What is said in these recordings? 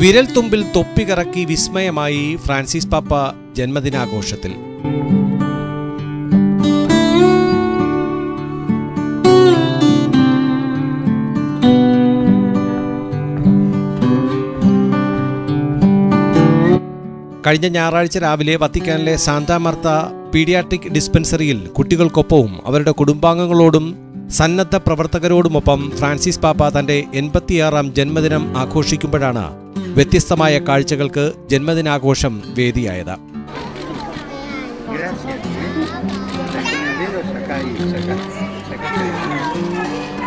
വിരൽ തുമ്പിൽ തൊപ്പി കറക്കി വിസ്മയമായി ഫ്രാൻസിസ് പാപ്പ ജന്മദിനാഘോഷത്തിൽ കഴിഞ്ഞ ഞായറാഴ്ച രാവിലെ വത്തിക്കാനിലെ സാന്താമർത്ത പീഡിയാട്രിക് ഡിസ്പെൻസറിയിൽ കുട്ടികൾക്കൊപ്പവും അവരുടെ കുടുംബാംഗങ്ങളോടും സന്നദ്ധ പ്രവർത്തകരോടുമൊപ്പം ഫ്രാൻസിസ് പാപ്പ തന്റെ എൺപത്തിയാറാം ജന്മദിനം ആഘോഷിക്കുമ്പോഴാണ് വ്യത്യസ്തമായ കാഴ്ചകൾക്ക് ജന്മദിനാഘോഷം വേദിയായത് Gracias. Con el dedo saca ahí, saca, saca.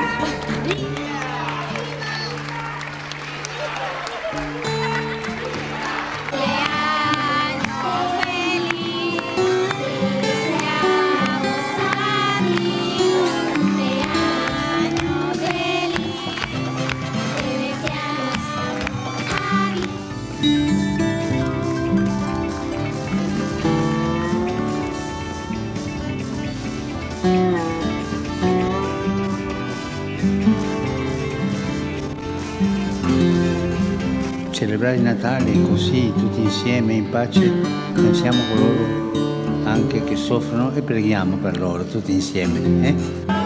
Celebrare il Natale così, tutti insieme, in pace, pensiamo a coloro anche che soffrono e preghiamo per loro, tutti insieme. eh?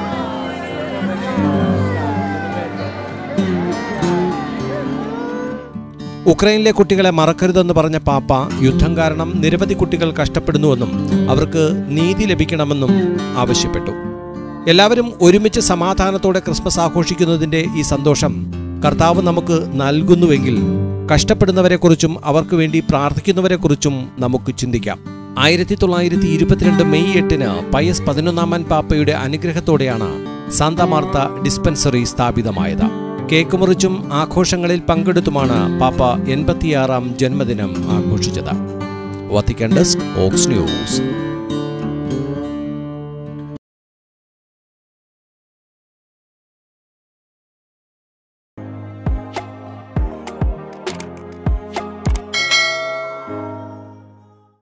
ഉക്രൈനിലെ കുട്ടികളെ മറക്കരുതെന്ന് പറഞ്ഞ പാപ്പ യുദ്ധം കാരണം നിരവധി കുട്ടികൾ കഷ്ടപ്പെടുന്നുവെന്നും അവർക്ക് നീതി ലഭിക്കണമെന്നും ആവശ്യപ്പെട്ടു എല്ലാവരും ഒരുമിച്ച് സമാധാനത്തോടെ ക്രിസ്മസ് ആഘോഷിക്കുന്നതിന്റെ ഈ സന്തോഷം കർത്താവ് നമുക്ക് നൽകുന്നുവെങ്കിൽ കഷ്ടപ്പെടുന്നവരെക്കുറിച്ചും അവർക്ക് വേണ്ടി പ്രാർത്ഥിക്കുന്നവരെക്കുറിച്ചും നമുക്ക് ചിന്തിക്കാം ആയിരത്തി തൊള്ളായിരത്തി ഇരുപത്തിരണ്ട് മെയ് എട്ടിന് പയസ് പതിനൊന്നാമൻ പാപ്പയുടെ അനുഗ്രഹത്തോടെയാണ് സാന്താമാർത്ത ഡിസ്പെൻസറി സ്ഥാപിതമായത് കേക്ക് മുറിച്ചും ആഘോഷങ്ങളിൽ പങ്കെടുത്തുമാണ് പാപ്പ എൺപത്തിയാറാം ജന്മദിനം ആഘോഷിച്ചത് വത്തിക്കാൻ ഡെസ്ക് ഓക്സ് ന്യൂസ്